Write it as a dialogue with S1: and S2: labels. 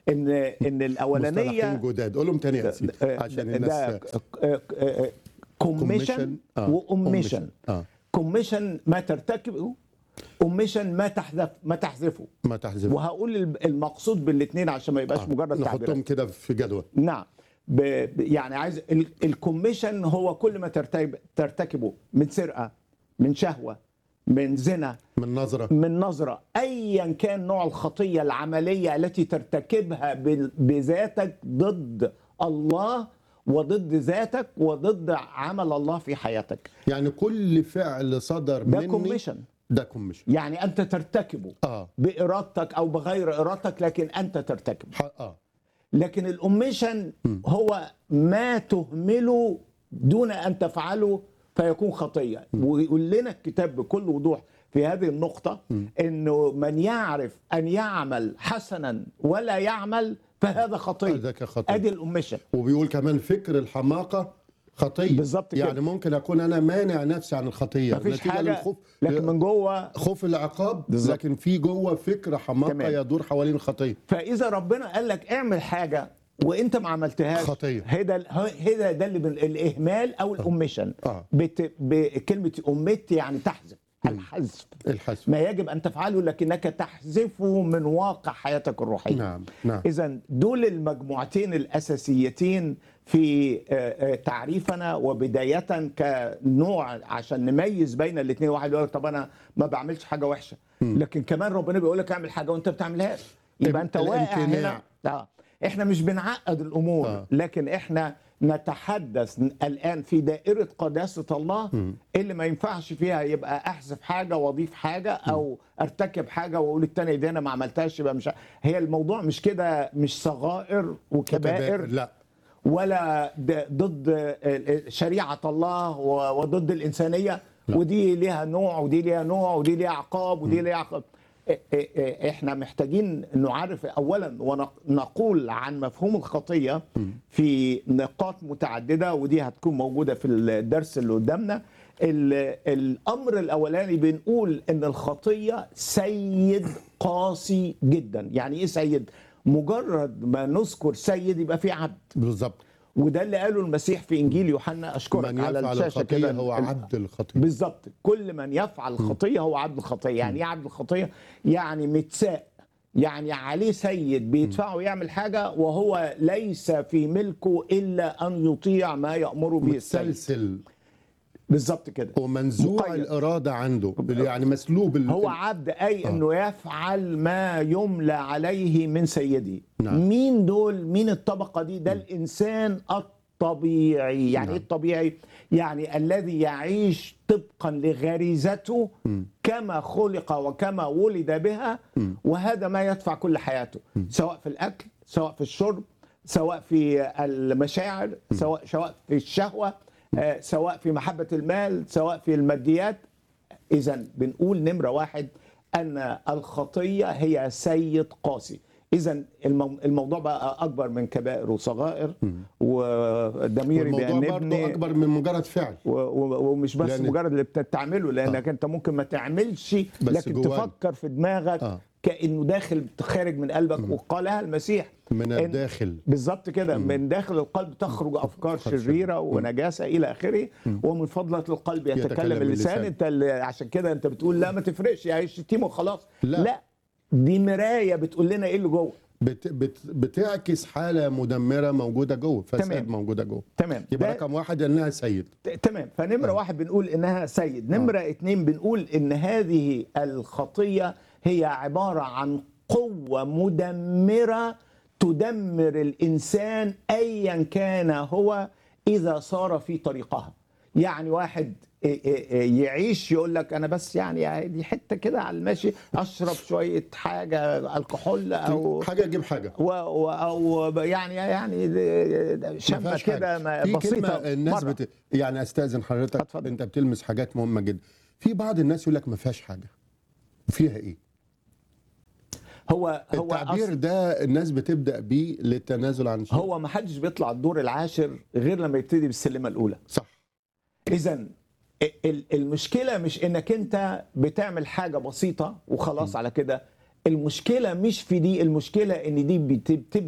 S1: ان ان الاولانيه
S2: مصطلحين جداد قولهم تاني يا سيدي عشان الناس
S1: كوميشن
S2: آه.
S1: واميشن
S2: اه
S1: كوميشن ما ترتكبه اميشن ما تحذف ما تحذفه
S2: ما تحذف
S1: وهقول الب- المقصود بالاثنين عشان ما يبقاش
S2: آه.
S1: مجرد تعبيرات
S2: نحطهم كده في جدول
S1: نعم ب... ب- يعني عايز ال- الكوميشن هو كل ما ترتكب ترتكبه من سرقه من شهوه من زنا
S2: من نظره
S1: من نظره ايا كان نوع الخطيه العمليه التي ترتكبها بال- بذاتك ضد الله وضد ذاتك وضد عمل الله في حياتك
S2: يعني كل فعل صدر
S1: ده
S2: مني
S1: كوميشن
S2: ده كوميشن
S1: يعني انت ترتكبه
S2: اه
S1: بارادتك او بغير ارادتك لكن انت ترتكبه
S2: ح- اه
S1: لكن الأوميشن هو ما تهمله دون أن تفعله فيكون خطية ويقول لنا الكتاب بكل وضوح في هذه النقطة أنه من يعرف أن يعمل حسنا ولا يعمل فهذا خطية
S2: ذاك خطية.
S1: أدي الأوميشن
S2: وبيقول كمان فكر الحماقه خطيه
S1: بالظبط كده.
S2: يعني ممكن اكون انا مانع نفسي عن الخطيه
S1: مفيش
S2: نتيجة
S1: حاجة
S2: للخوف
S1: لكن من جوه
S2: خوف العقاب
S1: بالظبط.
S2: لكن في جوه فكره حماقه
S1: تمام.
S2: يدور حوالين الخطيه
S1: فإذا ربنا قال لك اعمل حاجة وانت ما عملتهاش
S2: خطية.
S1: هذا هذا ده اللي بال- الاهمال او الاوميشن
S2: آه.
S1: بت... بكلمه اوميت يعني تحذف الحذف
S2: الحسب
S1: ما يجب ان تفعله لكنك تحذفه من واقع حياتك الروحيه
S2: نعم نعم
S1: اذا دول المجموعتين الاساسيتين في آه، آه، تعريفنا وبدايه كنوع عشان نميز بين الاثنين واحد يقول لك طب انا ما بعملش حاجه وحشه لكن كمان ربنا بيقول لك اعمل حاجه وانت ما بتعملهاش يبقى انت واقع هنا
S2: الامتناع.
S1: آه. احنا مش بنعقد الامور
S2: آه.
S1: لكن احنا نتحدث الان في دائره قداسه الله اللي ما ينفعش فيها يبقى احذف حاجه واضيف حاجه او ارتكب حاجه واقول التانية دي انا ما عملتهاش يبقى مش ع- هي الموضوع مش كده مش صغائر وكبائر
S2: لا
S1: ولا د- ضد ال- ال- شريعه الله و- وضد الانسانيه ودي ليها نوع ودي ليها نوع ودي ليها عقاب ودي ليها عقاب إ- إ- إ- احنا محتاجين نعرف اولا ونقول عن مفهوم الخطيه في نقاط متعدده ودي هتكون موجوده في الدرس اللي قدامنا ال- الامر الاولاني بنقول ان الخطيه سيد قاسي جدا يعني ايه سيد مجرد ما نذكر سيد يبقى في عبد
S2: بالظبط
S1: وده اللي قاله المسيح في انجيل يوحنا اشكرك
S2: من
S1: على
S2: يفعل
S1: الشاشه
S2: الخطيه
S1: كده
S2: هو
S1: ال-
S2: عبد الخطيه
S1: بالظبط كل من يفعل الخطيه هو عبد الخطيه يعني ايه عبد الخطيه يعني متساء يعني عليه سيد بيدفعه يعمل حاجه وهو ليس في ملكه الا ان يطيع ما يامره به السيد
S2: متسلسل
S1: بالظبط كده
S2: ومنزوع
S1: مقيد.
S2: الاراده عنده يعني مسلوب ال-
S1: هو عبد اي
S2: آه.
S1: انه يفعل ما يملى عليه من سيدي
S2: نعم.
S1: مين دول مين الطبقه دي ده الانسان الطبيعي يعني
S2: نعم.
S1: ايه الطبيعي يعني الذي يعيش طبقا لغريزته كما خلق وكما ولد بها وهذا ما يدفع كل حياته سواء في الاكل سواء في الشرب سواء في المشاعر سواء سواء في الشهوه آه، سواء في محبه المال سواء في الماديات اذا بنقول نمره واحد ان الخطيه هي سيد قاسي اذا المو- الموضوع بقى اكبر من كبائر وصغائر وضميري
S2: والموضوع برضه
S1: بيأنبني
S2: اكبر من مجرد فعل
S1: و- و- ومش بس
S2: لأن-
S1: مجرد اللي بتعمله لانك انت ممكن ما تعملش
S2: بس
S1: لكن
S2: جواك.
S1: تفكر في دماغك
S2: آه.
S1: كانه داخل خارج من قلبك وقالها المسيح
S2: من
S1: إن-
S2: الداخل
S1: بالظبط كده من داخل القلب تخرج افكار
S2: أفكار
S1: شريره ونجاسه الى اخره ومن فضله القلب يتكلم,
S2: يتكلم
S1: اللسان
S2: اللسان.
S1: انت اللي عشان كده انت بتقول لا ما تفرقش يا شتيمه وخلاص
S2: لا.
S1: لا دي مرايه بتقول لنا ايه اللي جوه
S2: بت بت بتعكس حاله مدمره موجوده جوه فساد
S1: تمام.
S2: موجوده جوه
S1: تمام
S2: يبقى
S1: ده-
S2: رقم واحد انها سيد
S1: ت- تمام فنمرة واحد بنقول إنها سيد نمرة اتنين بنقول إن هذه الخطية هي عبارة عن قوة مدمرة تدمر الإنسان أيا كان هو إذا صار في طريقها يعني واحد إيه إيه إيه يعيش يقول لك انا بس يعني دي حته كده على الماشي اشرب شويه حاجه الكحول او
S2: حاجه تجيب حاجه
S1: و و او يعني يعني
S2: ما
S1: شمه
S2: فيهاش
S1: كده
S2: حاجة.
S1: ما-
S2: في
S1: بسيطه
S2: كلمه الناس
S1: مرة.
S2: بت... يعني استاذن حضرتك
S1: اتفضل.
S2: انت بتلمس حاجات مهمه جدا في بعض الناس يقول لك ما فيهاش حاجه وفيها ايه
S1: هو هو
S2: التعبير
S1: أصل
S2: ده الناس بتبدا بيه للتنازل عن شيء
S1: هو ما حدش بيطلع الدور العاشر غير لما يبتدي بالسلمه الاولى
S2: صح
S1: اذا ال- المشكله مش انك انت بتعمل حاجه بسيطه وخلاص على كده المشكله مش في دي المشكله ان دي بت- بتبني